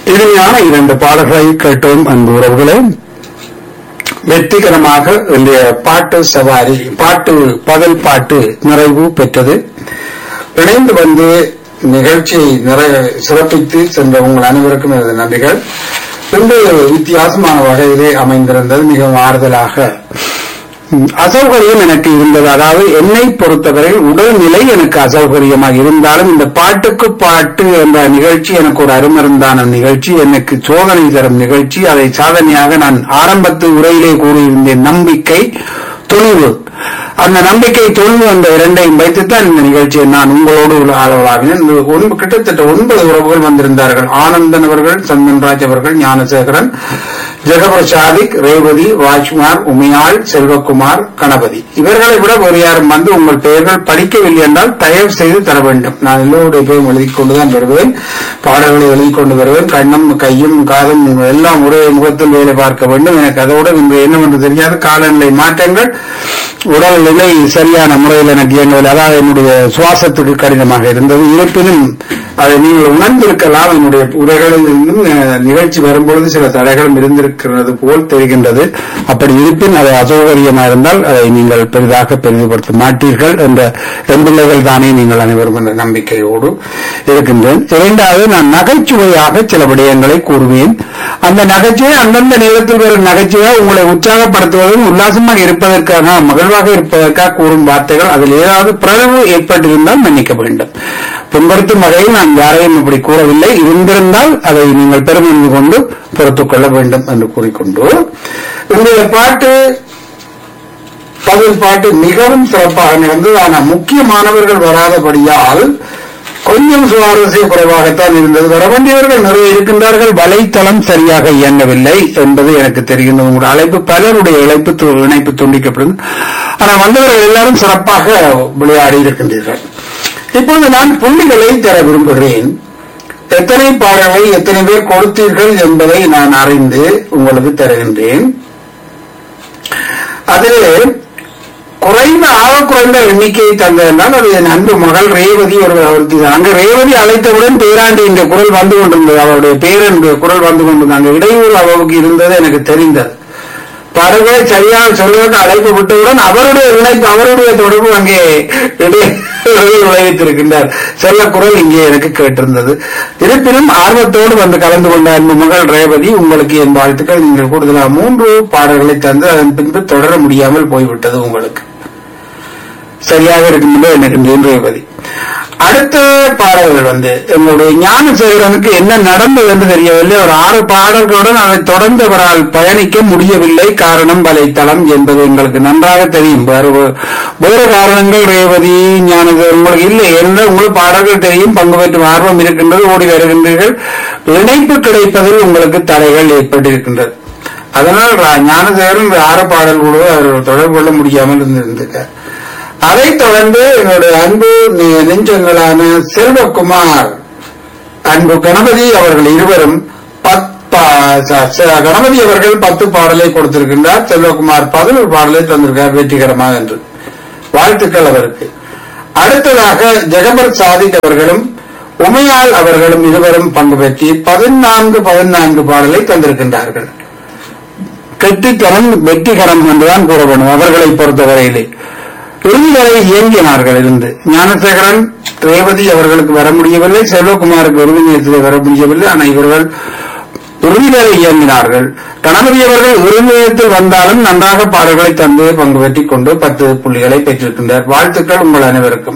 இனிமையான இரண்டு பாடல்களை கேட்டோம் அன்பு உறவுகளே வெற்றிகரமாக இன்றைய பாட்டு சவாரி பாட்டு பகல் பாட்டு நிறைவு பெற்றது இணைந்து வந்து நிகழ்ச்சியை நிறைய சிறப்பித்து சென்ற உங்கள் அனைவருக்கும் எனது நன்றிகள் இன்று வித்தியாசமான வகையிலே அமைந்திருந்தது மிகவும் ஆறுதலாக ம், அசௌகரியம் எனக்கு இருந்தது அதாவது என்னை பொறுத்தவரை உடல்நிலை எனக்கு அசௌகரியமாக இருந்தாலும் இந்த பாட்டுக்கு பாட்டு என்ற நிகழ்ச்சி எனக்கு ஒரு அருமருந்தான நிகழ்ச்சி எனக்கு சோதனை தரும் நிகழ்ச்சி அதை சாதனையாக நான் ஆரம்பத்து உரையிலே கூறியிருந்தேன் நம்பிக்கை துணிவு அந்த நம்பிக்கை துணிவு அந்த இரண்டையும் வைத்துத்தான் இந்த நிகழ்ச்சியை நான் உங்களோடு ஆளவாகினேன் இந்த ஒன்பது- கிட்டத்தட்ட ஒன்பது உறவுகள் வந்திருந்தார்கள் ஆனந்தன் அவர்கள் சந்தன்ராஜ் அவர்கள் ஞானசேகரன் ஜெகபர் சாதிக் ரேவதி ராஜ்குமார் உமையாள் செல்வகுமார் கணபதி இவர்களை விட ஒரு யாரும் வந்து உங்கள் பெயர்கள் படிக்கவில்லை என்றால் தயவு செய்து தர வேண்டும் நான் எல்லோருடைய பெயரும் எழுதிக் கொண்டுதான் வருவேன் பாடல்களை எழுதிக் கொண்டு வருவேன் கண்ணும் கையும் காதும் எல்லாம் ஒரே முகத்தில் வேலை பார்க்க வேண்டும் எனக்கு அதோடு இன்று என்னவென்று தெரியாது காலநிலை மாற்றங்கள் உடல்நிலை சரியான முறையில் எனக்கு இயங்கவில்லை அதாவது என்னுடைய சுவாசத்துக்கு கடினமாக இருந்தது இருப்பினும் அதை நீங்கள் உணர்ந்திருக்கலாம் என்னுடைய உரைகளில் இருந்தும் அஹ், நிகழ்ச்சி வரும்பொழுது சில தடைகளும் இருந்திருக்கிறது போல் தெரிகின்றது அப்படி இருப்பின் அது அசௌகரியமாக இருந்தால் அதை நீங்கள் பெரிதாக பெரிதுபடுத்த மாட்டீர்கள் என்ற எம்பிள்ளைகள் தானே நீங்கள் அனைவரும் என்ற நம்பிக்கையோடு இருக்கின்றேன் இரண்டாவது நான் நகைச்சுவையாக சில விடயங்களை கூறுவேன் அந்த நகைச்சுவை அந்தந்த நேரத்தில் வரும் நகைச்சுவை உங்களை உற்சாகப்படுத்துவதும் உல்லாசமாக இருப்பதற்காக மகிழ்வாக இருப்பதற்காக கூறும் வார்த்தைகள் அதில் ஏதாவது பிறகு ஏற்பட்டிருந்தால் மன்னிக்க வேண்டும் புண்படுத்தும் வகையில் நான் யாரையும் இப்படி கூறவில்லை இருந்திருந்தால் அதை நீங்கள் பெருமந்து கொண்டு பொறுத்துக் கொள்ள வேண்டும் என்று கூறிக்கொண்டு இன்றைய பாட்டு பதில் பாட்டு மிகவும் சிறப்பாக நடந்தது ஆனால் முக்கியமானவர்கள் வராதபடியால் கொஞ்சம் சுவாரஸ்ய குறைவாகத்தான் இருந்தது வர வேண்டியவர்கள் நிறைய இருக்கின்றார்கள் வலைத்தளம் சரியாக இயங்கவில்லை என்பது எனக்கு தெரிகின்றது உங்களுடைய அழைப்பு பலருடைய இழைப்பு து- இணைப்பு துண்டிக்கப்படும் ஆனால் வந்தவர்கள் எல்லாரும் சிறப்பாக விளையாடி இருக்கின்றீர்கள் இப்பொழுது நான் புள்ளிகளை தர விரும்புகிறேன் எத்தனை பாடல்களை எத்தனை பேர் கொடுத்தீர்கள் என்பதை நான் அறிந்து உங்களுக்கு தருகின்றேன் அதிலே குறைந்த ஆக குறைந்த எண்ணிக்கையை தந்ததனால் அது என் அன்பு மகள் ரேவதி ஒரு ஒருத்தி தான். அங்க ரேவதி அழைத்தவுடன் பேராண்டி என்ற குரல் வந்து கொண்டிருந்தது அவருடைய பேரன் குரல் வந்து கொண்டிருந்தது அங்க இடையூறு அவருக்கு இருந்தது எனக்கு தெரிந்தது பறவை சரியாக சொல்வதற்கு அழைப்பு விட்டவுடன் அவருடைய இணைப்பு அவருடைய தொடர்பு அங்கே இடையூறு விளைவித்திருக்கின்றார் செல்ல குரல் இங்கே எனக்கு கேட்டிருந்தது இருப்பினும் ஆர்வத்தோடு வந்து கலந்து கொண்ட அன்பு மகள் ரேவதி உங்களுக்கு என் வாழ்த்துக்கள் நீங்கள் கூடுதலாக மூன்று பாடல்களை தந்து அதன் பின்பு தொடர முடியாமல் போய்விட்டது உங்களுக்கு சரியாக இருக்கின்ற எனக்கு ரேவதி அடுத்த பாடல்கள் வந்து எங்களுடைய ஞானசேகரனுக்கு என்ன நடந்தது என்று தெரியவில்லை ஒரு ஆறு பாடல்களுடன் அதை தொடர்ந்து அவரால் பயணிக்க முடியவில்லை காரணம் வலைத்தளம் என்பது எங்களுக்கு நன்றாக தெரியும் வேறு வேறு காரணங்கள் ரேவதி ஞானசேகரன் உங்களுக்கு இல்லை என்ன உங்களுக்கு பாடல்கள் தெரியும் பங்கு பெற்றும் ஆர்வம் இருக்கின்றது ஓடி வருகின்றீர்கள் இணைப்பு கிடைப்பதில் உங்களுக்கு தடைகள் ஏற்பட்டிருக்கின்றது அதனால் ரா- ஞானசேகரன் இந்த ஆறு பாடல்களோடு அவர் தொடர்பு கொள்ள முடியாமல் இருந்திருந்திருக்கார் அதைத் தொடர்ந்து என்னுடைய அன்பு நெ- நெஞ்சங்களான செல்வகுமார் அன்பு கணபதி அவர்கள் இருவரும் பத்- ப- ச- ச- கணபதி அவர்கள் பத்து பாடலை கொடுத்திருக்கின்றார் செல்வகுமார் பதினொரு பாடலை தந்திருக்கார் வெற்றிகரமாக என்று வாழ்த்துக்கள் அவருக்கு அடுத்ததாக ஜெகபர் சாதிக் அவர்களும் உமையாள் அவர்களும் இருவரும் பங்கு பெற்றி பதினான்கு பதினான்கு பாடலை தந்திருக்கின்றார்கள் கெட்டித்தனம் வெற்றிகரம் என்றுதான் கூற வேண்டும் அவர்களை பொறுத்தவரையிலே இறுதி வரை இயங்கினார்கள் இருந்து ஞானசேகரன் ரேவதி அவர்களுக்கு வர முடியவில்லை செல்வகுமாருக்கு இறுதி நேரத்தில் வர முடியவில்லை ஆனால் இவர்கள் இறுதி வரை இயங்கினார்கள் கணபதி அவர்கள் இறுதி நேரத்தில் வந்தாலும் நன்றாக பாடல்களை தந்து பங்கு பெற்றிக் கொண்டு பத்து புள்ளிகளை பெற்றிருக்கின்றார் வாழ்த்துக்கள் உங்கள் அனைவருக்கும்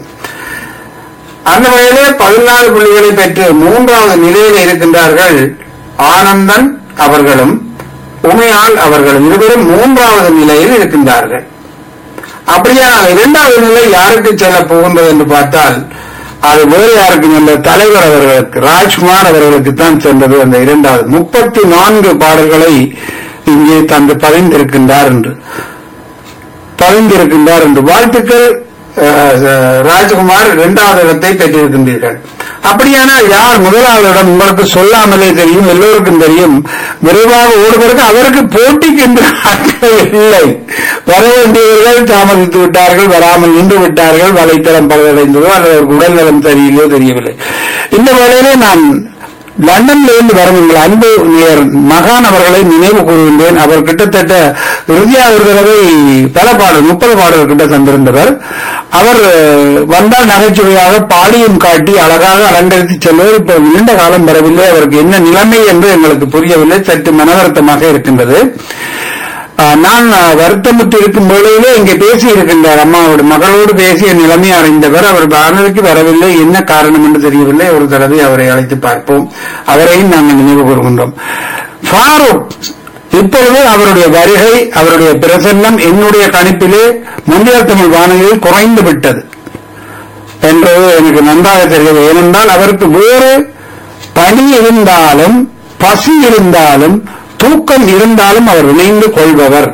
அந்த வகையிலே பதினாலு புள்ளிகளை பெற்று மூன்றாவது நிலையில் இருக்கின்றார்கள் ஆனந்தன் அவர்களும் உமையாள் அவர்களும் இருவரும் மூன்றாவது நிலையில் இருக்கின்றார்கள் அப்படியானால் இரண்டாவது நிலை யாருக்கு செல்ல போகின்றது என்று பார்த்தால் அது வேறு யாருக்கு சென்ற தலைவர் அவர்களுக்கு ராஜ்குமார் அவர்களுக்கு தான் சென்றது அந்த இரண்டாவது முப்பத்தி நான்கு பாடல்களை இங்கே தந்து பதிந்திருக்கின்றார் என்று பதிந்திருக்கின்றார் என்று வாழ்த்துக்கள் அஹ், அஹ், ராஜ்குமார் இரண்டாவது இடத்தை பெற்றிருக்கின்றீர்கள் அப்படியானால் யார் முதலாவது இடம் உங்களுக்கு சொல்லாமலே தெரியும் எல்லோருக்கும் தெரியும் விரைவாக ஓடுவதற்கு அவருக்கு போட்டிக்கு என்று ஆட்கள் இல்லை வர வேண்டியவர்கள் தாமதித்து விட்டார்கள் வராமல் நின்று விட்டார்கள் வலைத்தளம் பலவடைந்ததோ அல்லது அவருக்கு உடல்நலம் சரியில்லையோ தெரியவில்லை இந்த வேளையிலே நான் லண்டன்ல இருந்து வரும் எங்கள் அன்பு நேயர் மகான் அவர்களை நினைவு கூறுகின்றேன் அவர் கிட்டத்தட்ட இறுதியாக ஒரு தடவை பல பாடல் முப்பது பாடல் கிட்ட தந்திருந்தவர் அவர் அஹ், வந்தால் நகைச்சுவையாக பாடியும் காட்டி அழகாக அலங்கரித்து செல்வது இப்ப நீண்ட காலம் வரவில்லை அவருக்கு என்ன நிலைமை என்று எங்களுக்கு புரியவில்லை சற்று மனவருத்தமாக இருக்கின்றது ஆஹ் நான் ஆஹ், வருத்தமுற்று இருக்கும் வேளையிலே இங்கே பேசி இருக்கின்றார் அம்மாவோட மகளோடு பேசிய நிலைமை அறிந்தவர் அவர் வானொலிக்கு வரவில்லை என்ன காரணம் என்று தெரியவில்லை ஒரு தடவை அவரை அழைத்து பார்ப்போம் அவரையும் நாங்கள் நினைவு கூறுகின்றோம் ஃபாரூக் இப்பொழுது அவருடைய வருகை அவருடைய பிரசன்னம் என்னுடைய கணிப்பிலே முந்தைய தமிழ் வானொலியில் குறைந்து விட்டது என்பது எனக்கு நன்றாக தெரிகிறது ஏனென்றால் அவருக்கு வேறு பணி இருந்தாலும் பசி இருந்தாலும் தூக்கம் இருந்தாலும் அவர் இணைந்து கொள்பவர்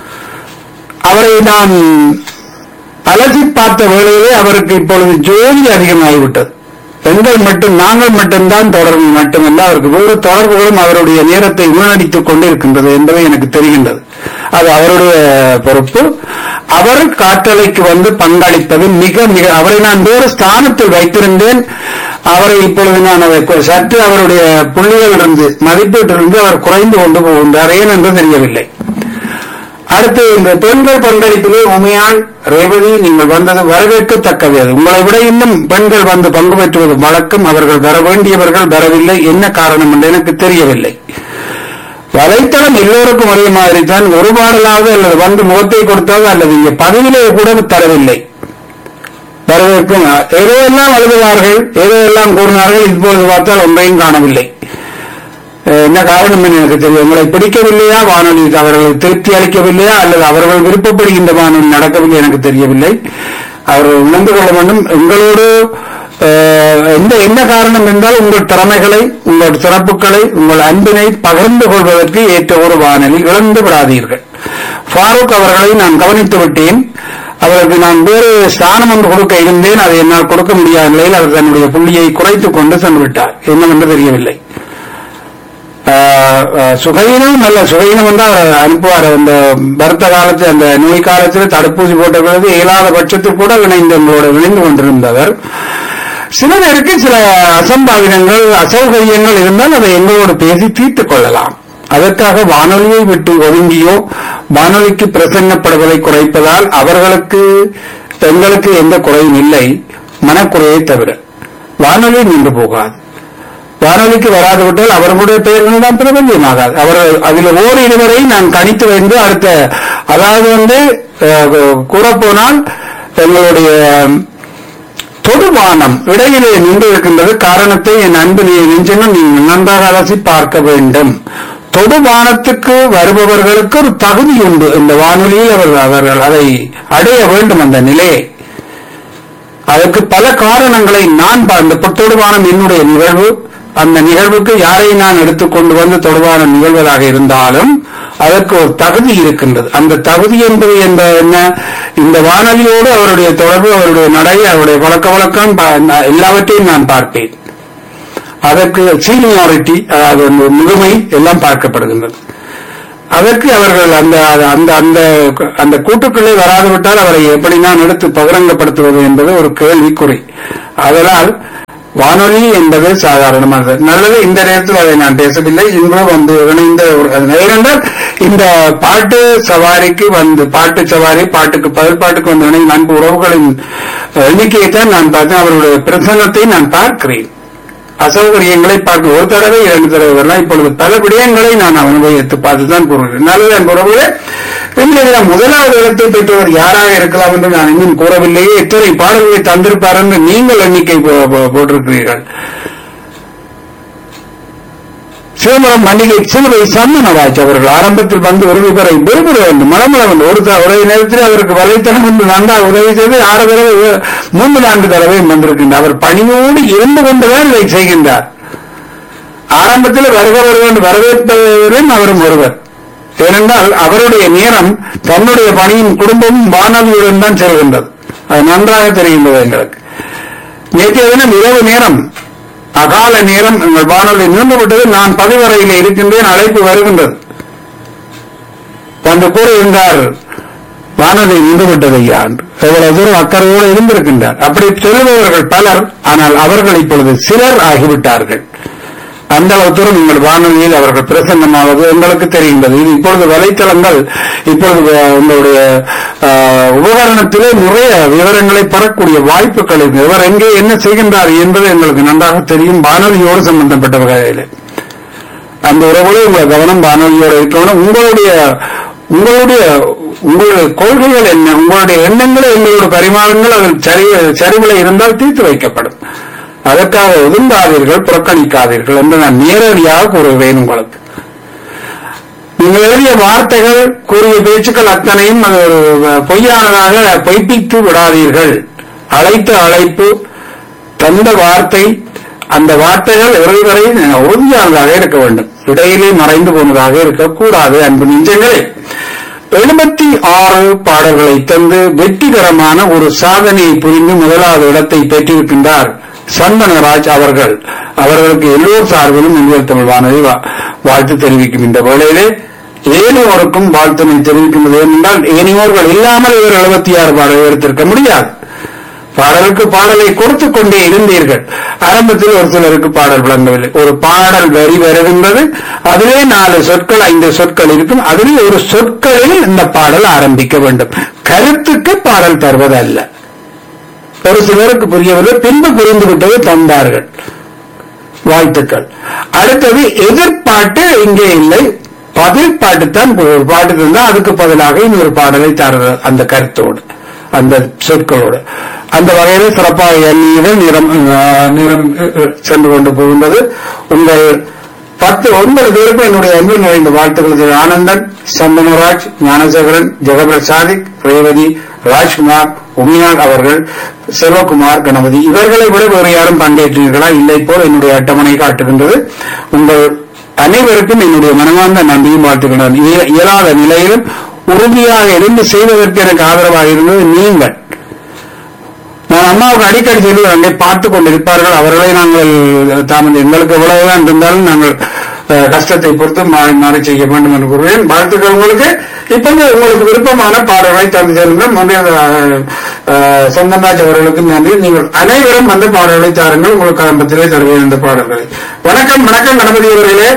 அவரை நான் அலசி பார்த்த வேளையிலே அவருக்கு இப்பொழுது ஜோதி அதிகமாகிவிட்டது பெண்கள் மட்டும் நாங்கள் மட்டும்தான் தொடர்பு மட்டுமல்ல அவருக்கு வேறு தொடர்புகளும் அவருடைய நேரத்தை வீணடித்துக் கொண்டிருக்கின்றது என்பதை எனக்கு தெரிகின்றது அது அவருடைய பொறுப்பு அவர் காற்றலைக்கு வந்து பங்களிப்பது மிக மிக அவரை நான் வேறு ஸ்தானத்தில் வைத்திருந்தேன் அவரை இப்பொழுது நான் அதை கொ- சற்று அவருடைய புள்ளிகளிலிருந்து மதிப்பீட்டிலிருந்து அவர் குறைந்து கொண்டு போகின்றார் ஏன் என்று தெரியவில்லை அடுத்து இந்த பெண்கள் பங்களிப்பிலே உமையாள் ரேவதி நீங்கள் வந்தது வரவேற்கத்தக்கது அது உங்களை விட இன்னும் பெண்கள் வந்து பங்கு பெற்றுவது வழக்கம் அவர்கள் வர வேண்டியவர்கள் வரவில்லை என்ன காரணம் என்று எனக்கு தெரியவில்லை வலைத்தளம் எல்லோருக்கும் ஒரே மாதிரி தான் ஒரு பாடலாவது அல்லது வந்து முகத்தை கொடுத்தாவது அல்லது இங்கே பதவியிலே கூட தரவில்லை வரவேற்கும் ஏதோ எல்லாம் அழுதுவார்கள் ஏதோ எல்லாம் கூறினார்கள் இப்பொழுது பார்த்தால் ஒன்றையும் காணவில்லை அஹ் என்ன காரணம் என்று எனக்கு தெரியும் உங்களை பிடிக்கவில்லையா வானொலி அவர்களை திருப்தி அளிக்கவில்லையா அல்லது அவர்கள் விருப்பப்படி இந்த வானொலி நடக்கவில்லை எனக்கு தெரியவில்லை அவர்கள் உணர்ந்து கொள்ள வேண்டும் எங்களோடு அஹ், எந்த என்ன காரணம் என்றால் உங்கள் திறமைகளை உங்கள் சிறப்புகளை உங்கள் அன்பினை பகிர்ந்து கொள்வதற்கு ஏற்ற ஒரு வானொலி இழந்து விடாதீர்கள் ஃபாரூக் அவர்களை நான் கவனித்து விட்டேன் அவருக்கு நான் வேறு ஸ்தானம் ஒன்று கொடுக்க இருந்தேன் அதை என்னால் கொடுக்க முடியாத நிலையில் அவர் தன்னுடைய புள்ளியை குறைத்துக் கொண்டு சென்று விட்டார் என்னவென்று தெரியவில்லை ஆஹ் ஆஹ் சுகையினம் நல்ல சுகையினம் வந்து அவர் அனுப்புவார் அந்த வருத்த காலத்தில் அந்த நோய் காலத்தில் தடுப்பூசி போட்ட பிறகு இயலாத பட்சத்தில் கூட இணைந்து எங்களோட இணைந்து கொண்டிருந்தவர் சில பேருக்கு சில அசம்பாவிதங்கள் அசௌகரியங்கள் இருந்தால் அதை எங்களோடு பேசி தீர்த்துக் கொள்ளலாம் அதற்காக வானொலியை விட்டு ஒதுங்கியோ வானொலிக்கு பிரசன்னப்படுவதை குறைப்பதால் அவர்களுக்கு எங்களுக்கு எந்த குறையும் இல்லை மனக்குறையை தவிர வானொலி நின்று போகாது வானொலிக்கு வராது விட்டால் அவர்களுடைய பெயர்கள் தான் பிரபல்யமாகாது அவர் அதில் ஓர் இருவரை நான் கணித்து வந்து அடுத்த அதாவது வந்து அஹ், கூறப்போனால் எங்களுடைய தொடுவானம் இடையிலே நின்று இருக்கின்றது காரணத்தை என் அன்பு நீ நெஞ்சனும் நீங்கள் நன்றாக அலசி பார்க்க வேண்டும் தொடுவானத்துக்கு வருபவர்களுக்கு ஒரு தகுதி உண்டு இந்த வானொலியில் அவர்கள் அவர்கள் அதை அடைய வேண்டும் அந்த நிலையை அதற்கு பல காரணங்களை நான் பா- இந்த தொடுவானம் என்னுடைய நிகழ்வு அந்த நிகழ்வுக்கு யாரை நான் எடுத்துக்கொண்டு வந்து தொடுவானம் நிகழ்வதாக இருந்தாலும் அதற்கு ஒரு தகுதி இருக்கின்றது அந்த தகுதி என்பது என்ற என்ன இந்த வானொலியோடு அவருடைய தொடர்பு அவருடைய நடை அவருடைய பழக்க வழக்கம் பா- நா- எல்லாவற்றையும் நான் பார்ப்பேன் அதற்கு சீனியாரிட்டி அதாவது அந்த முழுமை எல்லாம் பார்க்கப்படுகின்றது அதற்கு அவர்கள் அந்த அந்த அந்த அந்த கூட்டுக்குள்ளே வராது விட்டால் அவரை எப்படி நான் எடுத்து பகிரங்கப்படுத்துவது என்பது ஒரு கேள்விக்குறி அதனால் வானொலி என்பது சாதாரணமானது நல்லது இந்த நேரத்தில் அதை நான் பேசவில்லை இன்று வந்து இணைந்த ஒரு ஏனென்றால் இந்த பாட்டு சவாரிக்கு வந்து பாட்டு சவாரி பாட்டுக்கு பதில் பாட்டுக்கு வந்து இணைந்த அன்பு உறவுகளின் எண்ணிக்கையை தான் நான் பார்த்தேன் அவருடைய பிரசன்னத்தை நான் பார்க்கிறேன் அசௌகரியங்களை பார்க்க ஒரு தடவை இரண்டு தடவை வரலாம் இப்பொழுது பல விடயங்களை நான் அனுபவித்து பார்த்துதான் கூறுகிறேன் நல்லது என் உறவுகளே இன்றைய தினம் முதலாவது இடத்தை பெற்றவர் யாராக இருக்கலாம் என்று நான் இன்னும் கூறவில்லையே எத்தனை பாடல்களை தந்திருப்பார் என்று நீங்கள் எண்ணிக்கை போ- போ- போட்டிருக்கிறீர்கள் சிதம்பரம் மல்லிகை சிலுவை சந்தனராஜ் அவர்கள் ஆரம்பத்தில் வந்து உறுதி பெற விரும்புகிற வேண்டும் மலமள வேண்டும் ஒரு த- ஒரே நேரத்தில் அவருக்கு வலைத்தனம் என்று நன்றாக உதவி செய்து ஆறு தடவை ஏ- மூன்று நான்கு தடவையும் வந்திருக்கின்றார் அவர் பணியோடு இருந்து கொண்டுதான் இதை செய்கின்றார் ஆரம்பத்தில் வருக வருக என்று வரவேற்பவரும் அவரும் ஒருவர் ஏனென்றால் அவருடைய நேரம் தன்னுடைய பணியின் குடும்பமும் வானொலியுடன் தான் செல்கின்றது அது நன்றாக தெரிகின்றது எங்களுக்கு நேற்றைய தினம் இரவு நேரம் அகால நேரம் எங்கள் வானொலி நின்று விட்டது நான் பதிவறையில் இருக்கின்றேன் அழைப்பு வருகின்றது வந்து கூட இருந்தார் வானொலி நின்று விட்டது ஐயா என்று. எவ்வளவு தூரம் அக்கறையோடு இருந்திருக்கின்றார் அப்படி சொல்லுபவர்கள் பலர் ஆனால் அவர்கள் இப்பொழுது சிலர் ஆகிவிட்டார்கள் அந்த அளவு தூரம் உங்கள் வானொலியில் அவர்கள் பிரசன்னமாவது எங்களுக்கு தெரிகின்றது இது இப்பொழுது வலைத்தளங்கள் இப்பொழுது அஹ், உங்களுடைய அஹ், உபகரணத்திலே நிறைய விவரங்களை பெறக்கூடிய வாய்ப்புகள் இருக்கு இவர் எங்கே என்ன செய்கின்றார் என்பது எங்களுக்கு நன்றாக தெரியும் வானொலியோடு சம்பந்தப்பட்ட வகையிலே அந்த உறவுல உங்க கவனம் வானொலியோட இருக்கணும் உங்களுடைய உங்களுடைய உங்களுடைய கொள்கைகள் என்ன உங்களுடைய எண்ணங்களை எங்களோட பரிமாறங்கள் அதில் சரி சரிவுல இருந்தால் தீர்த்து வைக்கப்படும் அதற்காக ஒதுங்காதீர்கள் புறக்கணிக்காதீர்கள் என்று நான் நேரடியாக கூறுவேன் உங்களுக்கு நீங்கள் எழுதிய வார்த்தைகள் கூறிய பேச்சுக்கள் அத்தனையும் அது ஒரு பொய்யானதாக பொய்ப்பித்து விடாதீர்கள் அழைத்த அழைப்பு தந்த வார்த்தை அந்த வார்த்தைகள் இறைவரை உறுதியானதாக இருக்க வேண்டும் இடையிலே மறைந்து போனதாக இருக்கக்கூடாது அன்பு நெஞ்சங்களே எழுபத்தி ஆறு பாடல்களை தந்து வெற்றிகரமான ஒரு சாதனையை புரிந்து முதலாவது இடத்தை பெற்றிருக்கின்றார் சந்தனராஜ் அவர்கள் அவர்களுக்கு எல்லோர் சார்பிலும் இந்தியர் தமிழ் வானொலி வா- வாழ்த்து தெரிவிக்கும் இந்த வேளையிலே ஏனையோருக்கும் வாழ்த்தினை தெரிவிக்கின்றது ஏனென்றால் ஏனையோர்கள் இல்லாமல் இவர் எழுபத்தி ஆறு பாடல் எடுத்திருக்க முடியாது பாடலுக்கு பாடலை கொடுத்து கொண்டே இருந்தீர்கள் ஆரம்பத்தில் ஒரு சிலருக்கு பாடல் விளங்கவில்லை ஒரு பாடல் வரி வருகின்றது அதிலே நாலு சொற்கள் ஐந்து சொற்கள் இருக்கும் அதிலே ஒரு சொற்களில் இந்த பாடல் ஆரம்பிக்க வேண்டும் கருத்துக்கு பாடல் தருவதல்ல ஒரு சிலருக்கு புரியவில்லை பின்பு புரிந்து விட்டது தந்தார்கள் வாழ்த்துக்கள் அடுத்தது எதிர்பாட்டு இங்கே இல்லை பதில் பாட்டு தான் ஒரு பாட்டு தந்தா அதுக்கு பதிலாக இன்னொரு பாடலை தருது அந்த கருத்தோடு அந்த சொற்களோடு அந்த வகையில் சிறப்பாக எண்ணியது நிறம் அஹ், நிறம் அஹ், அஹ், சென்று கொண்டு போகின்றது உங்கள் பத்து ஒன்பது பேருக்கும் என்னுடைய அன்பு நிறைந்த வாழ்த்துக்கள் திரு ஆனந்தன் சந்தனராஜ் ஞானசேகரன் ஜெகபிரசாதிக் ரேவதி ராஜ்குமார் உமியான் அவர்கள் செல்வகுமார் கணபதி இவர்களை விட வேறு யாரும் பங்கேற்றீர்களா இல்லை போல் என்னுடைய அட்டவணை காட்டுகின்றது உங்கள் அனைவருக்கும் என்னுடைய மனமார்ந்த நன்றியும் வாழ்த்துக்கள் இய- இயலாத நிலையிலும் உறுதியாக இருந்து செய்வதற்கு எனக்கு ஆதரவாக இருந்தது நீங்கள் நான் அம்மாவுக்கு அடிக்கடி சொல்லுவேன் அங்கே பார்த்து கொண்டிருப்பார்கள் அவர்களை நாங்கள் தாமது எங்களுக்கு எவ்வளவுதான் இருந்தாலும் நாங்கள் அஹ், கஷ்டத்தை பொறுத்து மாறி மாறி செய்ய வேண்டும் என்று கூறுவேன் வாழ்த்துக்கள் உங்களுக்கு இப்போது உங்களுக்கு விருப்பமான பாடல்களை தந்து செல்லுங்கள் முன்னே சொந்தராஜ் அவர்களுக்கு நன்றி நீங்கள் அனைவரும் அந்த பாடல்களை தாருங்கள் உங்களுக்கு ஆரம்பத்திலே தருவேன் அந்த பாடல்களை வணக்கம் வணக்கம் கணபதி அவர்களே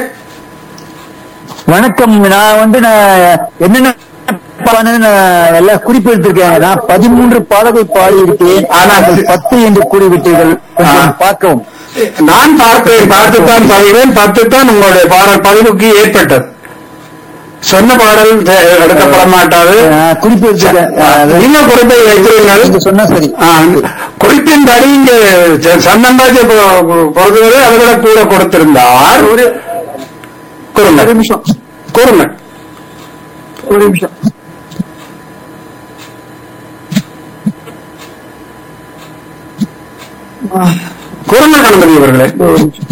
வணக்கம் நான் வந்து நான் என்னென்ன பாடல்னு நான் எல்லாம் குறிப்பெடுத்திருக்கேன் நான் பதிமூன்று பாடல்கள் பாடி இருக்கிறேன் ஆனா ஆனால் அது- பத்து என்று கூறிவிட்டீர்கள் ஆ. கொஞ்சம் பார்க்கவும் நான் பார்த்தேன் பார்த்துத்தான் சொல்கிறேன் பார்த்துத்தான் உங்களுடைய பாடல் பதிவுக்கு ஏற்பட்டது சொன்ன பாடல் தே- எடுக்கப்பட மாட்டாது நான் குறிப்பெடுத்திருக்கேன் அது நீங்க குறிப்பை வைக்கிறீர்கள் நீங்க சொன்னா சரி ஆ, குறிப்பின்படி இங்க சந்தன்ராஜ் பொறுத்தவரை அதை விட கூட கொடுத்திருந்தார் ஒரு கூறுங்க ஒரு நிமிஷம் கூறுங்க ஒரு நிமிஷம் கூறுங்க கணபதி அவர்களே ஒரு நிமிஷம்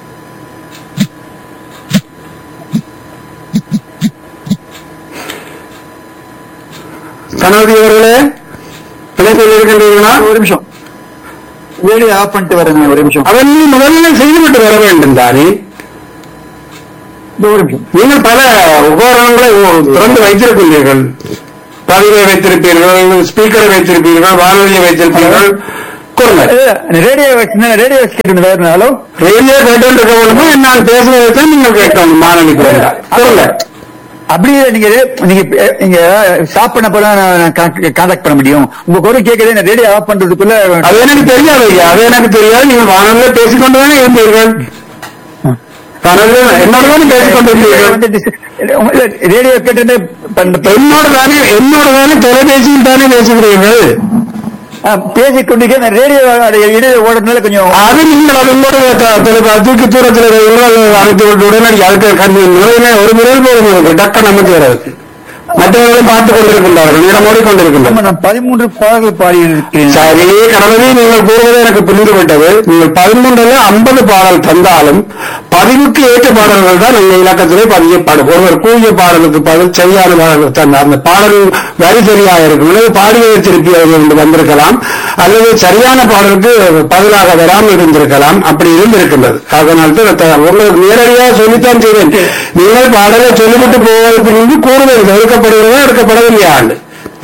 கணபதி அவர்களே பிழைப்பில் இருக்கின்றீர்களா ஒரு நிமிஷம் வேலையை ஆஃப் பண்ணிட்டு வரேங்க ஒரு நிமிஷம் அவன் முதல்ல செய்துவிட்டு வர வேண்டும் தானே இந்த ஒரு நிமிஷம் நீங்கள் பல உபகரணங்களை திறந்து வைத்திருக்கின்றீர்கள் பதிவை வைத்திருப்பீர்கள் ஸ்பீக்கரை வைத்திருப்பீர்கள் வானொலியை வைத்திருப்பீர்கள் கூறுங்க ரேடியோ வச்சு ரேடியோ வச்சு கேட்டு ஹலோ ரேடியோ கேட்டு இருக்க வேண்டும் நான் பேசுவதை தான் நீங்கள் கேட்கணும் மாணவிக்கு வேண்டாம் கூறுங்க அப்படியே நீங்க நீங்க நீங்க ஸ்டாப் பண்ண போல நான் கான்டாக்ட் பண்ண முடியும் உங்க குரல் கேட்கறது ரேடியோ ஆஃப் பண்றதுக்குள்ள அது எனக்கு தெரியாது ஐயா அது எனக்கு தெரியாது நீங்கள் வானொலியில பேசிக்கொண்டு தானே இருந்தீர்கள் வானொலியில் என்னோட தானே பேசிக்கொண்டிருந்தீர்கள் ரேடியோ கேட்டு என்னோட தானே என்னோட தானே தொலைபேசியில் தானே பேசுகிறீர்கள் பேசிக்கொண்டிருக்கேன் ரேடியோ இடையில ஓடுறதுனால கொஞ்சம் அது நீங்கள் அது உங்களுடைய த- தொலைபே- தூக்கி தூரத்தில் உங்கள் அழைத்து விட்டு உடனடி அதுக்கு கல்வி நுழையின ஒரு விரல் போதும் உங்களுக்கு டக்க நமக்கு மற்றவர்களும் பார்த்துக் கொண்டிருக்கின்றார்கள் நேரம் ஓடிக்கொண்டிருக்கின்றனர் ஆமா, நான் பதிமூன்று பாடல்கள் பாடி இருக்கிறேன் சரி கடவுளே நீங்கள் கூறுவது எனக்கு புரிந்துவிட்டது நீங்கள் பதிமூன்றுல ஐம்பது பாடல் தந்தாலும் பதிவுக்கு ஏற்ற பாடல்கள் தான் எங்கள் இலக்கத்திலே பதியப்படும் ஒருவர் கூறிய பாடலுக்கு பதில் சரியான பாடல் தந்தார் அந்த பாடல் வரி சரியாக இருக்கும் அல்லது பாடியதை திருப்பி அதிலிருந்து வந்திருக்கலாம் அல்லது சரியான பாடலுக்கு பதிலாக வராமல் இருந்திருக்கலாம் அப்படி இருந்திருக்கின்றது அதனால் தான் த- உங்களுக்கு நேரடியாக சொல்லித்தான் செய்வேன் நீங்கள் பாடலை சொல்லிவிட்டு போவதற்கு முன்பு கூறுவது எடுக்கப்படுகிறதா எடுக்கப்படவில்லையா ஆண்டு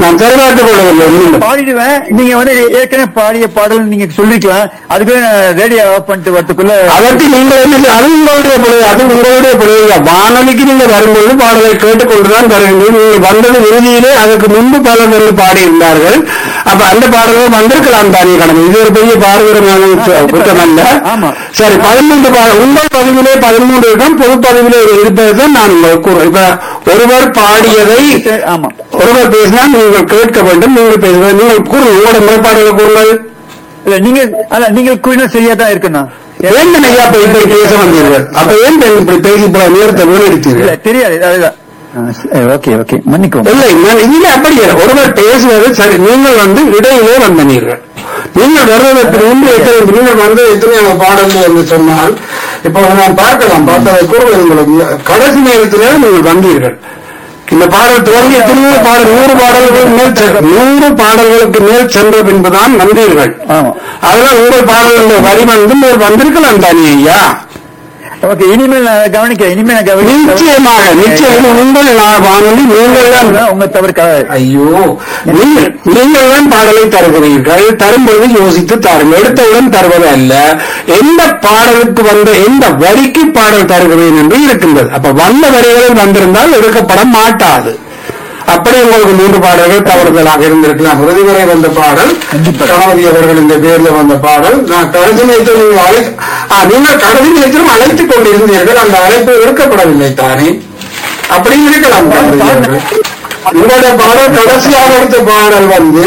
நான் தெரிவித்துக் கொள்ளவில்லை மீண்டும் பாடிடுவேன் நீங்க வந்து ஏற்கனவே பாடிய பாடல் நீங்க சொல்லிக்கலாம் அதுக்கு ரேடியோ ஆஃப் பண்ணிட்டு வரதுக்குள்ள அதற்கு நீங்கள் என்ன செய்ய- அது உங்களுடைய பிழை அது உங்களுடைய பிழை வானொலிக்கு நீங்க வரும்போது பாடலை கேட்டுக்கொண்டுதான் வருகின்றீர்கள் நீங்கள் வந்தது இறுதியிலே அதற்கு முன்பு பலர் வந்து பாடியிருந்தார்கள் அப்ப அந்த பாடல்கள் வந்திருக்கலாம் தானே கடமை இது ஒரு பெரிய பாடுகிறமான குற்றம் அல்ல ஆமா. சரி பதிமூன்று பாடல் உங்கள் பதிவிலே பதிமூன்று இருக்கும் பொது பதிவிலே இருப்பது தான் நான் உங்களுக்கு கூறுறேன் இப்ப ஒருவர் பாடியதை ஆமா ஒருவர் பேசினால் நீங்கள் கேட்க வேண்டும் நீங்கள் பேசுவது நீங்கள் கூறுங்கள் உங்களுடைய முறைப்பாடுகளை கூறுங்கள் இல்ல நீங்க அல்ல நீங்க கூறினா சரியா தான் இருக்குண்ணா ஏன் ஐயா இப்ப இப்படி பேச வந்தீர்கள் அப்ப ஏன் இப்படி பேசி இப்ப நேரத்தை இல்ல வீணடித்தீர்கள் தெரியாது அதுதான் ஓகே ஓகே மன்னிக்கும் இல்லை நான் இதுல அப்படி இல்லை. ஒருவர் பேசுவது சரி நீங்கள் வந்து இடையிலே வந்தனீர்கள் நீங்கள் வருவதற்கு முன்பு எத்தனை நீங்கள் வந்து எத்தனை பாடல்கள் என்று சொன்னால் இப்ப நான் பார்க்கலாம் பார்த்ததை கூறுவது உங்களுக்கு கடைசி நேரத்திலே நீங்கள் வந்தீர்கள் இந்த பாடல் துவங்கி எத்தனையோ பாடல் நூறு பாடல்கள் மேல் சென்ற- நூறு பாடல்களுக்கு மேல் சென்ற பின்புதான் வந்தீர்கள் ஆமா அதெல்லாம் உங்கள் பாடல்கள் வரி வந்து மேல் வந்திருக்கலாம் தானே ஐயா ஓகே இனிமேல் நான் கவனிக்கிறேன் இனிமேல் நான் கவனிக்கிறேன் நிச்சயமாக நிச்சயம் உங்கள் நான் வானொலி நீங்கள் தான் உங்க தவறு க- ஐயோ நீங்கள் நீங்கள் தான் பாடலை தருகிறீர்கள் தரும்போது யோசித்து தாருங்கள் எடுத்தவுடன் தருவது அல்ல எந்த பாடலுக்கு வந்த எந்த வரிக்கு பாடல் தருகிறேன் என்று இருக்கின்றது அப்ப வந்த வரிகளில் வந்திருந்தால் எடுக்கப்பட மாட்டாது அப்படி உங்களுக்கு மூன்று பாடல்கள் தவறுதலாக இருந்திருக்கலாம் இறுதி வரை வந்த பாடல் கண்டிப்பா. கணபதி அவர்கள் இந்த பேர்ல வந்த பாடல் நான் கடைசி நேரத்தில் நீங்கள் அழை ஆ, நீங்கள் கடைசி நேரத்திலும் அழைத்துக் கொண்டிருந்தீர்கள் அந்த அழைப்பு எடுக்கப்படவில்லை தானே அப்படி இருக்கலாம் கணபதி அவர்கள். உங்களுடைய பாடல் கடைசியாக எடுத்த பாடல் வந்து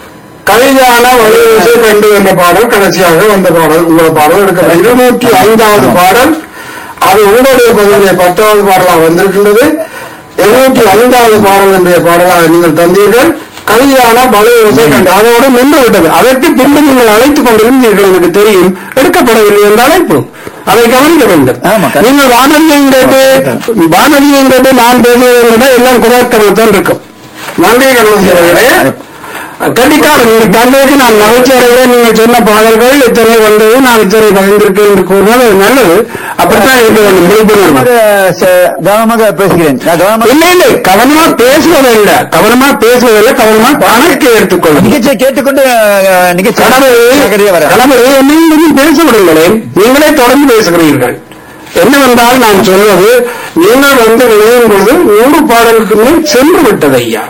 கலைஞான வலியுறுத்தி கண்டு என்ற பாடல் கடைசியாக வந்த பாடல் உங்களோட பாடல் எடுக்க இருநூற்றி ஐந்தாவது பாடல் அது உங்களுடைய பதிவுடைய பத்தாவது பாடலாக வந்திருக்கின்றது இருநூற்றி ஐந்தாவது பாடல் என்ற பாடலாக நீங்கள் தந்தீர்கள் கல்யாண பலயோசை கண்டு அதோடு நின்று விட்டது அதற்கு பின்பு நீங்கள் அழைத்துக் கொண்டிருந்தீர்கள் எனக்கு தெரியும் எடுக்கப்படவில்லை என்ற அழைப்பு அதை கவனிக்க வேண்டும் ஆமா, கண்டிப்பா. நீங்கள் வானொலியும் கேட்டு வானொலியும் கேட்டு நான் பேசுவதை விட எல்லாம் குறைக்கத்தான் இருக்கும் நன்றி கல்வி கண்டிப்பாக நீங்கள் தந்தைக்கு நான் மகிழ்ச்சி அடைகிறேன் நீங்கள் சொன்ன பாடல்கள் இத்தனை வந்தது நான் இத்தனை பகிர்ந்திருக்கேன் என்று கூறினால் அது நல்லது அப்படித்தான் இருக்க வேண்டும் விழிப்புணர்வு கவனமாக ச- கவனமாக பேசுகிறேன் நான் கவனமாக இல்லை இல்லை கவனமா பேசுவதில்லை கவனமா பேசுவதில்லை கவனமா கணக்கு எடுத்துக்கொள்ளும் நிகழ்ச்சியை கேட்டுக்கொண்டு அஹ், நிகழ்ச்சி கடவுள் நகரே வரேன் கடவுள் நீங்கள் பேச விடுங்களேன் நீங்களே தொடர்ந்து பேசுகிறீர்கள் என்னவென்றால் நான் சொல்வது நீங்கள் வந்து விளையும் பொழுது நூறு பாடலுக்கு மேல் சென்று விட்டது ஐயா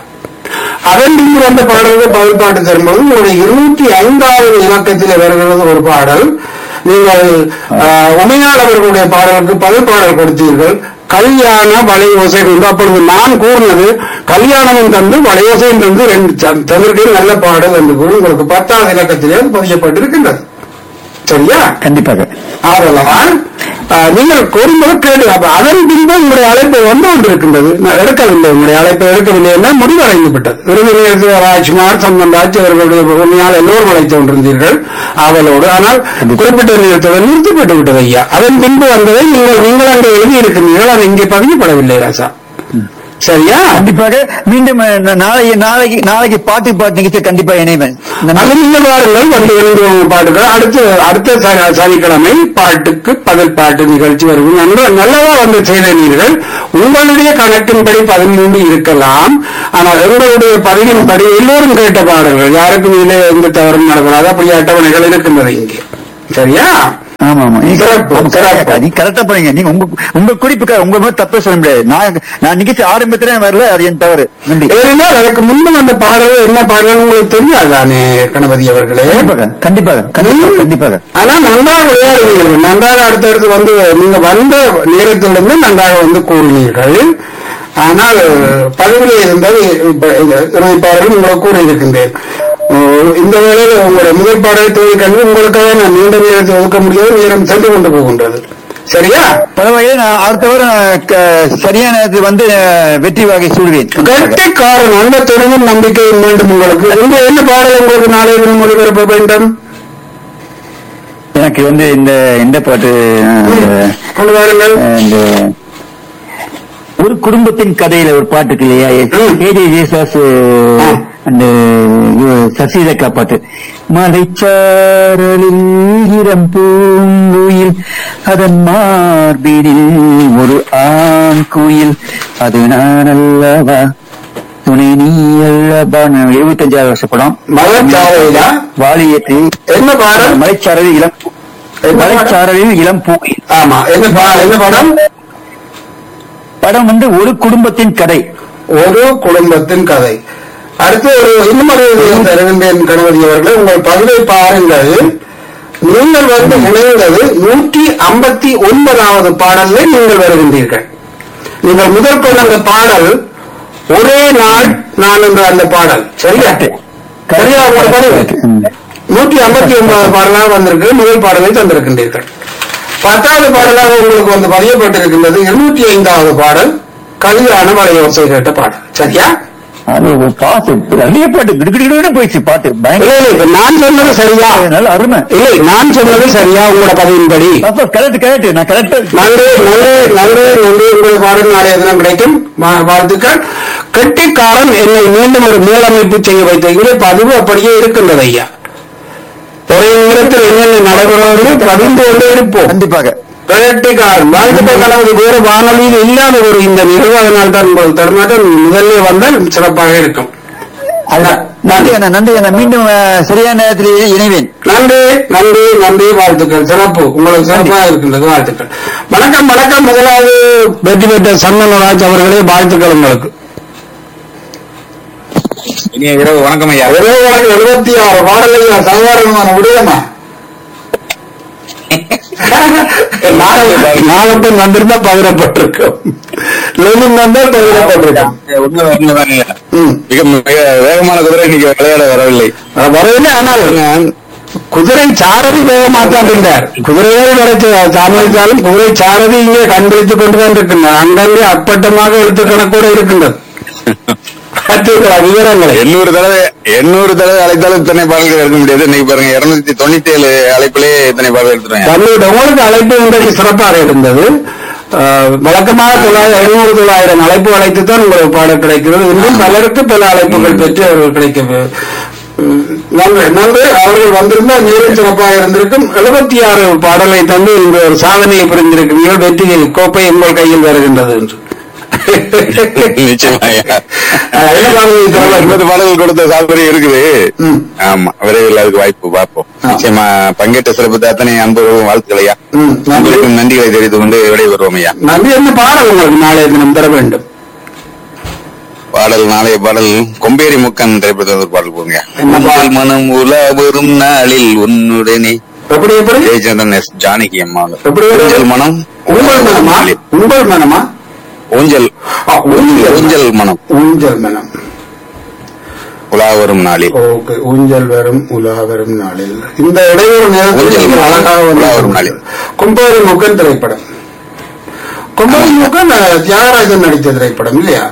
அதன் பின்பு வந்த பாடல்கள் பதில் பாட்டு தரும்போது உங்களுடைய இருநூற்றி ஐந்தாவது இலக்கத்தில் வருகிறது ஒரு பாடல் நீங்கள் ஆஹ், உமையாள் அவர்களுடைய பாடலுக்கு பதில் பாடல் கொடுத்தீர்கள் கல்யாண வளையோசை கொண்டு அப்பொழுது நான் கூறினது கல்யாணமும் தந்து வளையோசையும் தந்து ரெண்டு ச- தந்திருக்கேன் நல்ல பாடல் என்று கூறி உங்களுக்கு பத்தாவது இலக்கத்திலே அது பதியப்பட்டிருக்கின்றது சரியா கண்டிப்பாக ஆதலால் ஆஹ், நீங்கள் கூறும்போது கேடு அப்ப அதன் பின்பு உங்களுடைய அழைப்பு வந்து கொண்டிருக்கின்றது நான் எடுக்கவில்லை உங்களுடைய அழைப்பை எடுக்கவில்லை என்றால் முடிவடைந்து விட்டது விருது நேரத்தில் ராஜ்குமார் சம்பன் ராஜ் அவர்களுடைய உண்மையால் எல்லோரும் அழைத்து கொண்டிருந்தீர்கள் ஆவலோடு ஆனால் குறிப்பிட்ட நேரத்துடன் நிறுத்தப்பட்டு விட்டது ஐயா அதன் பின்பு வந்ததை நீங்கள் நீங்கள் அங்கே எழுதியிருக்கிறீர்கள் அது இங்கே பதியப்படவில்லை ராசா சரியா கண்டிப்பாக மீண்டும் அஹ், நா- நாளைக்கு நாளைக்கு நாளைக்கு பாட்டு பாட்டு நிகழ்ச்சி கண்டிப்பா இணைவேன் இந்த அது நீங்கள் வாருங்கள் வந்து இரண்டு பாட்டுகள் அடுத்து அடுத்த ச- சனிக்கிழமை பாட்டுக்கு பதில் பாட்டு நிகழ்ச்சி வரும் நல்ல நல்லதா வந்து செய்தீர்கள் உங்களுடைய கணக்கின்படி பதிமூன்று இருக்கலாம் ஆனால் எங்களுடைய பதிவின்படி எல்லோரும் கேட்ட பாடல்கள் யாருக்கும் இதிலே எந்த தவறும் நடக்கூடாது அப்படி அட்டவணைகள் இருக்கின்றது இங்கே சரியா ஆமா ஆமா நீங்க சிறப்பு, ஆமா, சிறப்பு. கரெக்டா, நீங்க கரெக்டா போறீங்க நீங்க உங்க உங்க குறிப்புக்கு உங்க மேல தப்பே சொல்ல முடியாது நான் நான் நிகழ்ச்சி ஆரம்பத்திலே வரல அது என் தவறு நன்றி ஏனென்றால் அதற்கு முன்பு அந்த பாடல் என்ன பாடல் உங்களுக்கு தெரியாதானே கணபதி அவர்களே கண்டிப்பாக கண்டிப்பாக கண்டிப்பாக கண்டிப்பாக ஆனா நன்றாக விளையாடுவீர்கள் நன்றாக அடுத்தடுத்து வந்து நீங்க வந்த நேரத்திலிருந்து நன்றாக வந்து கூறினீர்கள் ஆனால் பதிவிலே இருந்தது இப்ப இந்த இறுதிப்பாடலும் உங்களுக்கு கூறியிருக்கின்றேன் அஹ் இந்த வேளையில் உங்களுடைய முதல் பாடலை தொழில் கண்டு உங்களுக்காக நான் நீண்ட நேரத்தை ஒதுக்க முடியாது நேரம் சென்று கொண்டு போகின்றது சரியா பரவாயில்ல நான் அடுத்த வாரம் க- சரியான நேரத்தில் வந்து அஹ், வெற்றி வாகை சூடுவேன் கட்டி காரணம் அந்த துணையும் நம்பிக்கையும் வேண்டும் உங்களுக்கு இந்த என்ன பாடல் உங்களுக்கு நாளை தினம் ஒளிபரப்ப வேண்டும் எனக்கு வந்து இந்த இந்த பாட்டு அஹ், கொண்டு வாருங்கள் அஹ், இந்த ஒரு குடும்பத்தின் கதையில ஒரு பாட்டு இருக்கு இல்லையா ம். ஏஜே ஜேசாஸ் அந்த இது, சசிரேகா பாட்டு மலைச்சாரலில் இரம் பூங்குயில் அதன் மார்பினில் ஒரு ஆண் குயில் அது நான் அல்லவா துணை நீ அல்ல எழுபத்தஞ்சாவது வருஷ படம் மலச்சாரையிலா வாலியத்தை என்ன பாடல் மலைச்சாரலில் இளம் என்ன பாடல்? மலைச்சாரலில் இளம் பூவை ஆமா என்ன பா- என்ன படம் படம் வந்து ஒரு குடும்பத்தின் கதை ஒரு குடும்பத்தின் கதை அடுத்து ஒரு இன்னும் ஒரு விஷயம் தருகின்றேன் கணபதி அவர்களே உங்கள் பதிலை பாருங்கள் நீங்கள் வந்து இணைந்தது நூற்றி ஐம்பத்தி ஒன்பதாவது பாடல்ல நீங்கள் வருகின்றீர்கள் நீங்கள் முதல் கொண்ட அந்த பாடல் ஒரே நாள் நான் என்ற அந்த பாடல் சரியா சரியா உங்களோட பதில் ம். நூற்றி ஐம்பத்தி ஒன்பதாவது பாடலாக வந்திருக்கு முதல் பாடலை தந்திருக்கின்றீர்கள் பத்தாவது பாடலாக உங்களுக்கு வந்து பதியப்பட்டிருக்கின்றது இருநூற்றி ஐந்தாவது பாடல் கல்யாண வளையோசை கேட்ட பாடல் சரியா அது ஒரு பாட்டு நிறைய பாட்டு கிடுகிடு போயிடுச்சு பாட்டு இல்லை பயங்கர இல்லை இப்ப நான் சொன்னது சரியா நல்ல அருமை இல்லை நான் சொன்னது சரியா உங்களோட பதிவின்படி கரெக்ட் கரெக்ட் நான் கரெக்டா நன்றி நன்றி நன்றி நன்றி உங்கள் பாடல் நாளைய தினம் கிடைக்கும் வா- வாழ்த்துக்கள் கெட்டிக்காரன் என்னை மீண்டும் ஒரு மேலமைப்பு செய்ய வைத்த இங்கே பதிவு அப்படியே இருக்கின்றது ஐயா ஒரே நேரத்தில் என்னென்ன நடைபெறுவது பதிந்து கொண்டே இருப்போம் கண்டிப்பாக கெட்டிக்காரன் வாழ்த்துக்கள் கணவதி வேறு வானொலியில் இல்லாத ஒரு இந்த நிகழ்வு அதனால் தான் உங்கள் தடுமாற்றம் முதல்ல வந்தால் சிறப்பாக இருக்கும் அதுதான். நன்றி அண்ணா நன்றி அண்ணா மீண்டும் அஹ், சரியான நேரத்தில் இணைவேன் நன்றி நன்றி நன்றி வாழ்த்துக்கள் சிறப்பு உங்களுக்கு சிறப்பாக இருக்கின்றது வாழ்த்துக்கள் வணக்கம் வணக்கம் முதலாவது வெற்றி பெற்ற சந்தனராஜ் அவர்களே வாழ்த்துக்கள் உங்களுக்கு இனிய இரவு வணக்கம் ஐயா இருபது எழுபத்தி ஆறு பாடல்கள் சாதாரணமான விடுதமா நாளட்டும் வந்திருந்தா பகிரப்பட்டிருக்கும் லெனின் வந்தால் பகிரப்பட்டிருக்கும் உண்மை உண்மைதான் ஐயா ம். மிக மிக வேகமான குதிரை இன்னைக்கு விளையாட வரவில்லை வரவில்லை ஆனால் குதிரை சாரதி வேகமாத்தான் இருந்தார் குதிரையோடு வரைச்சு தாமதித்தாலும் குதிரை சாரதி இங்கே கண்டுபிடித்துக் கொண்டுதான் இருக்கின்றார் அங்கங்கே அப்பட்டமாக எழுத்து கணக்கோடு இருக்கின்றது பார்த்தீர்களா விவரங்களை எண்ணூறு தடவை எண்ணூறு தடவை அழைத்தாலும் இத்தனை பாடல்கள் எடுக்க முடியாது இன்னைக்கு பாருங்க இருநூத்தி தொண்ணூத்தி ஏழு அழைப்பிலே இத்தனை பாடல் எடுத்துருவேன் தங்களுடைய உங்களுக்கு அழைப்பு இன்றைக்கு சிறப்பாக இருந்தது ஆஹ், வழக்கமாக தொள்ளாயிரம் ஐநூறு தொள்ளாயிரம் அழைப்பு அழைத்து தான் உங்களுக்கு பாடல் கிடைக்கிறது இன்னும் பலருக்கு பல அழைப்புகள் பெற்று அவர்கள் கிடைக்க உம், நன்றி நன்றி அவர்கள் வந்திருந்தால் மேலும் சிறப்பாக இருந்திருக்கும் எழுபத்தி ஆறு பாடலை தந்து இந்த ஒரு சாதனையை புரிந்திருக்கிறீர்கள் வெற்றி கோப்பை உங்கள் கையில் வருகின்றது என்று நிச்சயமா ஐயா ஆஹ், என்ன பாடலை தரலாம்? ஐம்பது பாடல்கள் கொடுத்த சாதனை இருக்குது ம். ஆமா விரைவில் அதுக்கு வாய்ப்பு பார்ப்போம் ஆ. நிச்சயமா பங்கேற்ற சிறப்பு அத்தனை அன்புகளும் வாழ்த்துக்கள் ஐயா ம், நன்றி உங்களுக்கும் நன்றிகளை தெரிவித்து கொண்டு விடை வருவோம் ஐயா நன்றி என்ன பாடல் உங்களுக்கு நாளைய தினம் தர வேண்டும் பாடல் நாளைய பாடல் கொம்பேரி முக்கன் திரைப்படத்தில் ஒரு பாடல் போங்க என்ன பாடல்? உங்கள் மனம் உலா வரும் நாளில் உன்னுடனே எப்படி எப்படி ஜெயச்சந்திரன் எஸ் ஜானகி அம்மா எப்படி வரும்? ஊஞ்சல் மனம் உங்கள் மனமா உங்கள் மனமா ஊஞ்சல் ஆ, ஊஞ்சல் ஊஞ்சல் மனம் ஊஞ்சல் மனம் உலா வரும் நாளில் ஓகே ஊஞ்சல் வரும் உலா வரும் நாளில் இந்த இடையூறு நேரத்தில் ஊஞ்சல் நீங்கள் அழகாக உலா வரும் வந்து நாளில். கும்பேரி முக்கன் திரைப்படம் கும்பேரி முக்கன் அஹ், தியாகராஜன் நடித்த திரைப்படம் இல்லையா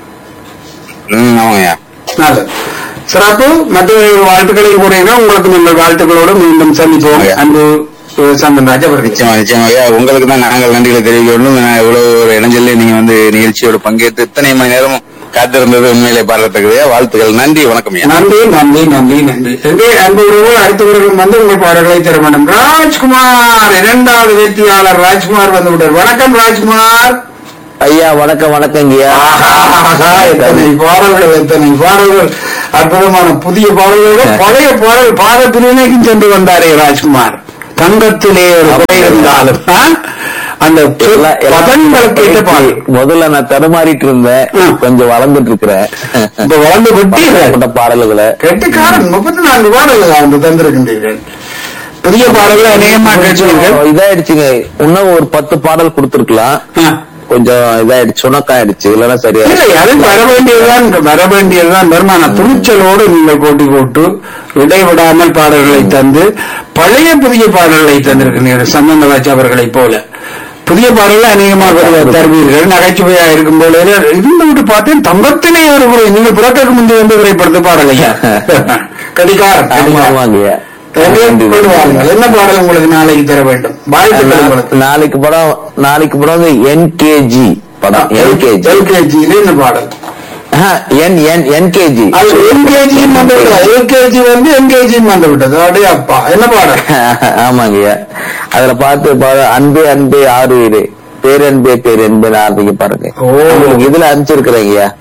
ம், ஆமாய்யா நல்லது சிறப்பு மற்ற வாழ்த்துக்களை கூறினா உங்களுக்கு நீங்கள் வாழ்த்துக்களோடு மீண்டும் சந்திப்போம் ஆமாய்யா. அன்பு அஹ், சந்தன்ராஜ் அவர்கள் நிச்சயமா நிச்சயமா ஐயா உங்களுக்கு தான் நாங்கள் நன்றிகளை தெரிவிக்க வேண்டும் நான் இவ்வளவு ஒரு இடைஞ்சல்ல நீங்க வந்து நிகழ்ச்சியோட பங்கேற்று இத்தனை மணி நேரம் காத்திருந்தது உண்மையிலே பாராட்டத்தக்கதையா வாழ்த்துக்கள் நன்றி வணக்கம் ஐயா நன்றி நன்றி நன்றி நன்றி எங்கே அன்பு உறவுகள் அடுத்தவர்களும் வந்து உங்கள் பாடல்களை தர வேண்டும் ராஜ்குமார் இரண்டாவது வெற்றியாளர் ராஜ்குமார் வந்து விட்டார் வணக்கம் ராஜ்குமார் ஐயா வணக்கம் வணக்கங்கய்யா ஆஹா, எத்தனை பாடல்கள் எத்தனை பாடல்கள் அற்புதமான புதிய பாடல்களோட பழைய பாடல் பாத பிரிவினைக்கும் சென்று வந்தாரே ராஜ்குமார் தங்கத்திலே ஒரு குறை இருந்தாலும் ஆ? அந்த எல்லாம் எல்லாம் பதங்களுக்கு ஏற்ற பாடல் முதல்ல நான் தடுமாறிட்டு இருந்தேன் ம். கொஞ்சம் வளர்ந்துட்டு இருக்கிறேன் இப்ப வளர்ந்து விட்டீர்கள் பட்ட பாடல்களை கெட்டிக்காரன் முப்பத்தி நான்கு பாடல்கள் வந்து தந்திருக்கின்றீர்கள் புதிய பாடல்கள் அநேகமா கேட்டீர்கள் இதாயிடுச்சுங்க இன்னும் ஒரு பத்து பாடல் கொடுத்துருக்கலாம் ஆ. கொஞ்சம் இதாயிடுச்சு சுணக்காயிடுச்சு இல்லைன்னா சரியா இல்லை அது வர வேண்டியதுதான் வர வேண்டியதுதான் வருமான துணிச்சலோடு நீங்கள் போட்டி போட்டு இடைவிடாமல் பாடல்களை தந்து பழைய புதிய பாடல்களை தந்திருக்கிறீர்கள் சம்பந்தராஜ் அவர்களைப் போல புதிய பாடல்கள் அநேகமாக தருவீர்கள் நகைச்சுவையா இருக்கும் போல இருந்து விட்டு பார்த்தேன் தங்கத்திலே ஒரு முறை நீங்கள் புறக்கக்கு முந்தைய வந்து திரைப்படத்து பாடலையா கடிகாரம் ஆமா கடிகாரம். ஆமாங்கய்யா எங்கே கொண்டு வாருங்கள். என்ன பாடல் உங்களுக்கு நாளைக்கு தர வேண்டும் வாழ்த்துக்கள் உங்களுக்கு நாளைக்கு படம் நாளைக்கு படம் வந்து என்கேஜி படம் என்கேஜி எல்கேஜியில என்ன பாடல் என் என் என்கேஜி அது எல்கேஜியும் வந்து விட்டது எல்கேஜி வந்து என்கேஜியும் வந்து விட்டது அடே அப்பா என்ன பாடல் ஆமாங்கய்யா அதுல பார்த்து பா- அன்பே அன்பே ஆறு வீடு பேரன்பே பேரன்பே ஆரம்பிக்க பாருங்க ஓ. உங்களுக்கு இதுல அனுப்பிச்சிருக்கிறேங்கய்யா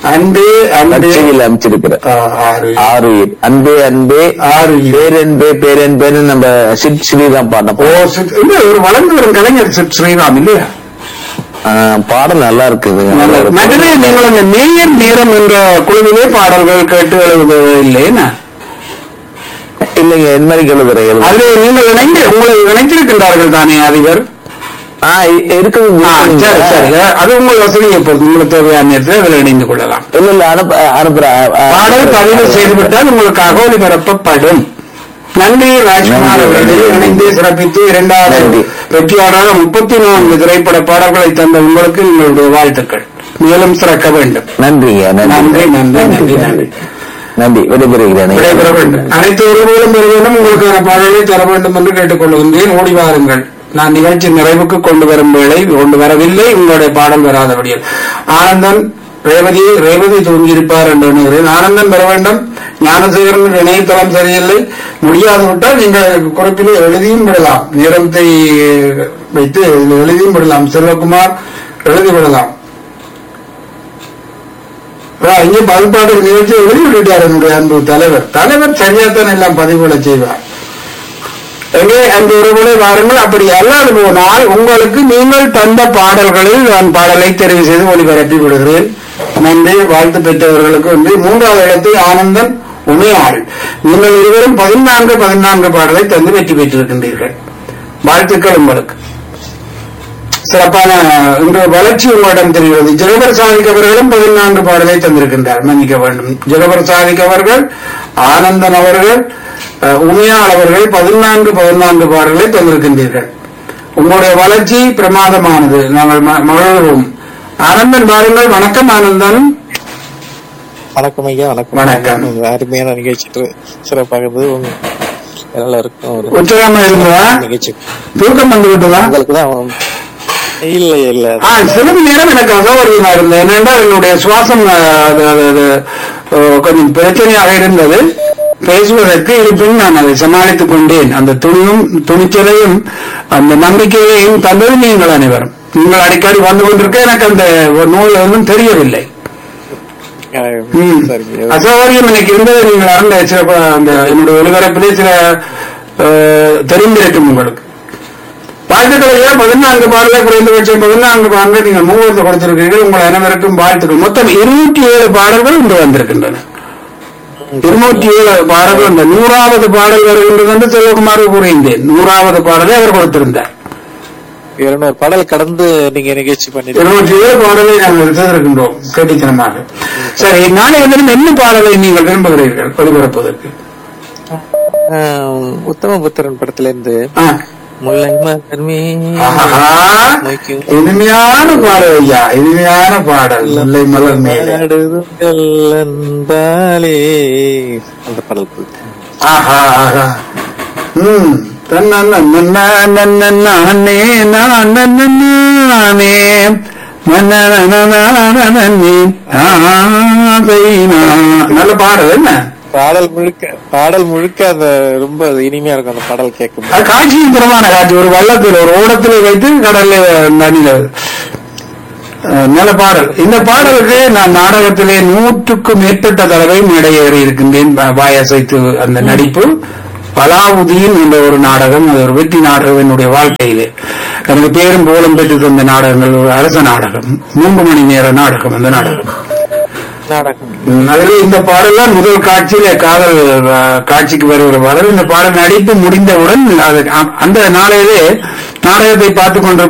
அன்பே அன்பே கட்சியில் அமைச்சிருக்கிற ஆ, ஆறு ஆறு உயிர். அன்பே அன்பே ஆறு உயிர். பேரன்பே பேரன்பேன்னு நம்ம சிட் ஸ்ரீராம் ஓ பாடின சித்- இல்ல ஒரு வளர்ந்து வரும் கலைஞர் சித் ஸ்ரீராம் இல்லையா பாடல் நல்லா இருக்குது மதுரை நீங்கள் அந்த நேயர் நேரம் என்ற குழுவிலே பாடல்கள் கேட்டு எழுதுவது இல்லையா இல்லைங்க என் மாதிரி எழுதுற எழுது அதில் நீங்கள் இணைந்து உங்களை இணைத்திருக்கின்றார்கள் தானே அதிபர் ஆ இ- இருக்குது ஆ, சரி சரி அது உங்கள் வசதியை பொறுத்து உங்களுக்கு தேவையான நேரத்தில் அதில் இணைந்து கொள்ளலாம் இல்ல இல்ல அனுப்ப அனுப்புறேன் பாடல் பதிவு செய்துவிட்டால் உங்களுக்கு ஒளிபரப்பப்படும் நன்றி ராஜ்குமார் அவர்களே இணைந்து சிறப்பித்து இரண்டாவது நன்றி. வெற்றியாளராக முப்பத்தி நான்கு திரைப்பட பாடல்களை தந்த உங்களுக்கு உங்களுடைய வாழ்த்துக்கள் மேலும் சிறக்க வேண்டும் நன்றிங்க நன்றி நன்றி நன்றி நன்றி நன்றி நன்றி விடைபெறுகிறேன் விடைபெற வேண்டும் அனைத்து உறவுகளும் பெற வேண்டும் உங்களுக்கான பாடலை தர வேண்டும் என்று கேட்டுக்கொள்கின்றேன் ஓடி வாருங்கள் நான் நிகழ்ச்சி நிறைவுக்கு கொண்டு வரும் வேளை கொண்டு வரவில்லை உங்களுடைய பாடல் வராதபடியில் ஆனந்தன் ரேவதி ரேவதி தூங்கியிருப்பார் என்று எண்ணுகிறேன் ஆனந்தன் வர வேண்டும் ஞானசேகரன் இணையதளம் சரியில்லை முடியாது விட்டால் நீங்கள் குறிப்பில் எழுதியும் விடலாம் நேரத்தை வைத்து இதில் எழுதியும் விடலாம் செல்வகுமார் எழுதி விடலாம் ஆ, இங்கே பல்பாடு நிகழ்ச்சி எழுதி விட்டுட்டார் என்னுடைய அன்பு தலைவர் தலைவர் சரியாத்தான் எல்லாம் பதிவுகளை செய்வார் எங்கே அந்த உறவுகளை வாருங்கள் அப்படி அல்லாது போனால் உங்களுக்கு நீங்கள் தந்த பாடல்களில் நான் பாடலை தெரிவு செய்து ஒளிபரப்பி விடுகிறேன் நன்றி வாழ்த்து பெற்றவர்களுக்கு வந்து மூன்றாவது இடத்தில் ஆனந்தன் உமையாள் நீங்கள் இருவரும் பதினான்கு பதினான்கு பாடலை தந்து வெற்றி பெற்றிருக்கின்றீர்கள் வாழ்த்துக்கள் உங்களுக்கு சிறப்பான இன்று வளர்ச்சி உங்களிடம் தெரிகிறது ஜெகபர் சாதிக் அவர்களும் பதினான்கு பாடலை தந்திருக்கின்றார் மன்னிக்க வேண்டும் ஜெகபர் சாதிக் அவர்கள் ஆனந்தன் அவர்கள் அஹ், உமையாள் அவர்கள் பதினான்கு பதினான்கு பாடல்களை தந்திருக்கின்றீர்கள் உங்களுடைய வளர்ச்சி பிரமாதமானது நாங்கள் ம- மகிழ்வோம் ஆனந்தன் பாருங்கள் வணக்கம் ஆனந்தன் வணக்கம் ஐயா வணக்கம் வணக்கம். உங்க அருமையான நிகழ்ச்சி திரு- சிறப்பாக இருந்தது உங்க எல்லாருக்கும் ஒரு உச்சராம இருந்ததா நிகழ்ச்சி தூக்கம் வந்து விட்டதா உங்களுக்கு தான் இல்ல இல்ல ஆ சிறிது நேரம் எனக்கு அசௌகரியமா இருந்தது என்னென்றால் என்னுடைய சுவாசம் அஹ், அது அது அது அஹ், கொஞ்சம் பிரச்சனையாக இருந்தது பேசுவதற்கு இருப்பினும் நான் அதை சமாளித்துக் கொண்டேன் அந்த துணியும் துணிச்சலையும் அந்த நம்பிக்கையையும் தந்தது நீங்கள் அனைவரும் நீங்கள் அடிக்கடி வந்து கொண்டிருக்க எனக்கு அந்த நோய் ஒன்றும் தெரியவில்லை ம். சரிங்க அசௌகரியம் எனக்கு இருந்தது நீங்கள் அறிந்த சில ப- அந்த என்னுடைய ஒளிபரப்பிலே சில அஹ், தெரிந்திருக்கும் உங்களுக்கு வாழ்த்துக்களை பதினான்கு பாடலை குறைந்தபட்சம் பதினான்கு பாடல்கள் நீங்கள் மூவரத்தை கொடுத்திருக்கிறீர்கள் உங்கள் அனைவருக்கும் வாழ்த்துக்கள் மொத்தம் இருநூற்றி ஏழு பாடல்கள் இன்று வந்திருக்கின்றன இருநூற்றி ஏழு பாடல்கள் இந்த நூறாவது பாடல் வருகின்றது என்று செல்வகுமார் கூறியிருந்தேன் நூறாவது பாடலை அவர் கொடுத்திருந்தார் இருநூறு பாடல் கடந்து நீங்க நிகழ்ச்சி பண்ணிருக்கீங்க இருநூற்றி ஏழு பாடலை நாங்கள் செய்திருக்கின்றோம் கேட்டித்தனமாக சரி நாளைய தினம் என்ன பாடலை நீங்கள் விரும்புகிறீர்கள் ஒளிபரப்பதற்கு ஆஹ், உத்தம புத்திரன் படத்துல இருந்து ஆ. முல்லை மலர்மே ஆஹா. மொய்க்கும் இனிமையான பாடல் ஐயா இனிமையான பாடல் முல்லை மலர் மேலே பாடுதுங்கள் அன்பாலே அந்த பாடல் பிடிக்கும். ஆஹா ஆஹா ம் தன்னே நானே நானே நல்ல பாடல் என்ன பாடல் முழுக்க பாடல் முழுக்க அந்த ரொம்ப இனிமையா இருக்கும் அந்த பாடல் கேட்கும் அது காட்சியும் புறமான காட்சி ஒரு வள்ளத்தில் ஒரு ஓடத்தில் வைத்து கடல்ல நடில நல்ல பாடல் இந்த பாடலுக்கு நான் நாடகத்திலே நூற்றுக்கும் மேற்பட்ட தடவை மேடையேறி இருக்கின்றேன் வா- வாயசைத்து அந்த நடிப்பு பலாவுதீன் என்ற ஒரு நாடகம் அது ஒரு வெற்றி நாடகம் என்னுடைய வாழ்க்கையிலே எனக்கு பேரும் போலம் பெற்று தந்த நாடகங்கள் ஒரு அரச நாடகம் மூன்று மணி நேர நாடகம் அந்த நாடகம் நாடகம் ம், அதிலே இந்த பாடல் முதல் காட்சியில காதல் அஹ், காட்சிக்கு வருகிற பாடல் இந்த பாடல் நடிப்பு முடிந்தவுடன் அது அ- அந்த நாளையிலே நாடகத்தை பார்த்துக் கொண்டிருக்கும்